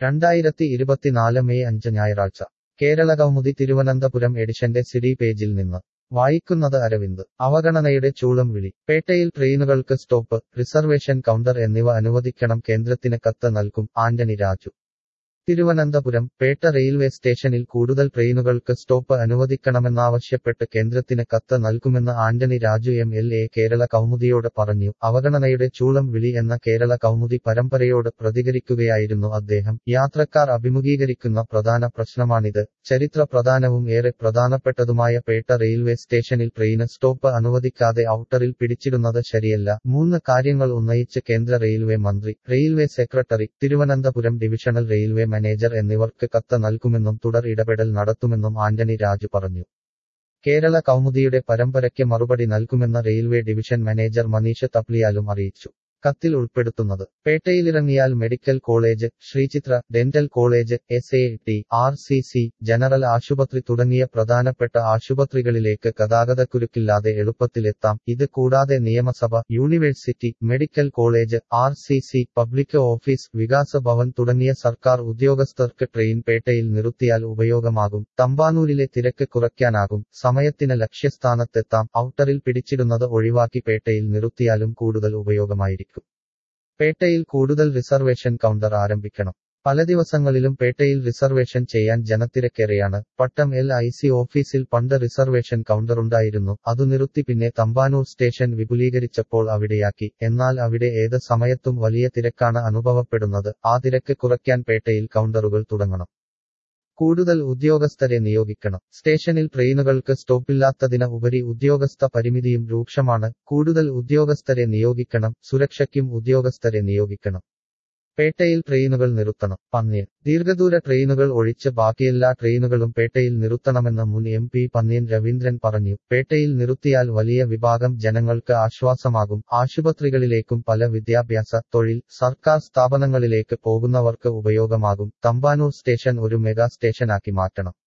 രണ്ടായിരത്തി ഇരുപത്തിനാല് മെയ് അഞ്ച് ഞായറാഴ്ച കേരളകൗമുദി തിരുവനന്തപുരം എഡിഷന്റെ സിഡി പേജിൽ നിന്ന് വായിക്കുന്നത് അരവിന്ദ് അവഗണനയുടെ ചൂളം വിളി പേട്ടയിൽ ട്രെയിനുകൾക്ക് സ്റ്റോപ്പ് റിസർവേഷൻ കൗണ്ടർ എന്നിവ അനുവദിക്കണം കേന്ദ്രത്തിന് കത്ത് നൽകും ആന്റണി രാജു തിരുവനന്തപുരം പേട്ട റെയിൽവേ സ്റ്റേഷനിൽ കൂടുതൽ ട്രെയിനുകൾക്ക് സ്റ്റോപ്പ് അനുവദിക്കണമെന്നാവശ്യപ്പെട്ട് കേന്ദ്രത്തിന് കത്ത് നൽകുമെന്ന് Antony Raju M L A Kerala കൗമുദിയോട് പറഞ്ഞു അവഗണനയുടെ ചൂളം വിളി എന്ന കേരള കൗമുദി പരമ്പരയോട് പ്രതികരിക്കുകയായിരുന്നു അദ്ദേഹം യാത്രക്കാർ അഭിമുഖീകരിക്കുന്ന പ്രധാന പ്രശ്നമാണിത് ചരിത്ര പ്രധാനവും ഏറെ പ്രധാനപ്പെട്ടതുമായ പേട്ട റെയിൽവേ സ്റ്റേഷനിൽ ട്രെയിന് സ്റ്റോപ്പ് അനുവദിക്കാതെ ഔട്ടറിൽ പിടിച്ചിടുന്നത് ശരിയല്ല മൂന്ന് കാര്യങ്ങൾ ഉന്നയിച്ച് കേന്ദ്ര റെയിൽവേ മന്ത്രി railway secretary Thiruvananthapuram divisional railway manager എന്നിവർക്ക് കത്ത് നൽകുമെന്നും തുടർ ഇടപെടൽ നടത്തുമെന്നും ആന്റണി രാജു പറഞ്ഞു കേരള കൗമുദിയുടെ പരമ്പരയ്ക്ക് മറുപടി നൽകുമെന്ന് റെയിൽവേ ഡിവിഷൻ മാനേജർ മനീഷ് തപ്ലിയാലും അറിയിച്ചു കത്തിൽ ഉൾപ്പെടുത്തുന്നത് പേട്ടയിലിറങ്ങിയാൽ medical college Sreechitra dental college S A T R C C general ആശുപത്രി തുടങ്ങിയ പ്രധാനപ്പെട്ട ആശുപത്രികളിലേക്ക് ഗതാഗതക്കുരുക്കില്ലാതെ എളുപ്പത്തിലെത്താം ഇത് കൂടാതെ നിയമസഭ university medical college R C C public office Vikas Bhavan തുടങ്ങിയ സർക്കാർ ഉദ്യോഗസ്ഥർക്ക് ട്രെയിൻ പേട്ടയിൽ നിർത്തിയാൽ ഉപയോഗമാകും തമ്പാനൂരിലെ തിരക്ക് കുറയ്ക്കാനാകും സമയത്തിന് ലക്ഷ്യസ്ഥാനത്തെത്താം ഔട്ടറിൽ പിടിച്ചിടുന്നത് ഒഴിവാക്കി പേട്ടയിൽ നിർത്തിയാലും കൂടുതൽ ഉപയോഗമായിരിക്കും പേട്ടയിൽ കൂടുതൽ റിസർവേഷൻ കൗണ്ടർ ആരംഭിക്കണം പല ദിവസങ്ങളിലും പേട്ടയിൽ റിസർവേഷൻ ചെയ്യാൻ ജനത്തിരക്കേറെയാണ് പട്ടം എൽ ഐ സി ഓഫീസിൽ പണ്ട് റിസർവേഷൻ കൗണ്ടറുണ്ടായിരുന്നു അതു നിർത്തി പിന്നെ തമ്പാനൂർ സ്റ്റേഷൻ വിപുലീകരിച്ചപ്പോൾ അവിടെയാക്കി എന്നാൽ അവിടെ ഏത് സമയത്തും വലിയ തിരക്കാണ് അനുഭവപ്പെടുന്നത് ആ തിരക്ക് കുറയ്ക്കാൻ പേട്ടയിൽ കൗണ്ടറുകൾ തുടങ്ങണം കൂടുതൽ ഉദ്യോഗസ്ഥരെ നിയോഗിക്കണം സ്റ്റേഷനിൽ ട്രെയിനുകൾക്ക് സ്റ്റോപ്പില്ലാത്തതിന് ഉപരി ഉദ്യോഗസ്ഥ പരിമിതിയും രൂക്ഷമാണ് കൂടുതൽ ഉദ്യോഗസ്ഥരെ നിയോഗിക്കണം സുരക്ഷയ്ക്കും ഉദ്യോഗസ്ഥരെ നിയോഗിക്കണം പേട്ടയിൽ ട്രെയിനുകൾ നിർത്തണം പന്നിയൻ ദീർഘദൂര ട്രെയിനുകൾ ഒഴിച്ച് ബാക്കിയെല്ലാ ട്രെയിനുകളും പേട്ടയിൽ നിർത്തണമെന്ന് മുൻ എം പി പന്നിയൻ രവീന്ദ്രൻ പറഞ്ഞു പേട്ടയിൽ നിർത്തിയാൽ വലിയ വിഭാഗം ജനങ്ങൾക്ക് ആശ്വാസമാകും ആശുപത്രികളിലേക്കും പല വിദ്യാഭ്യാസ തൊഴിൽ സർക്കാർ സ്ഥാപനങ്ങളിലേക്ക് പോകുന്നവർക്ക് ഉപയോഗമാകും തമ്പാനൂർ സ്റ്റേഷൻ ഒരു മെഗാ സ്റ്റേഷനാക്കി മാറ്റണം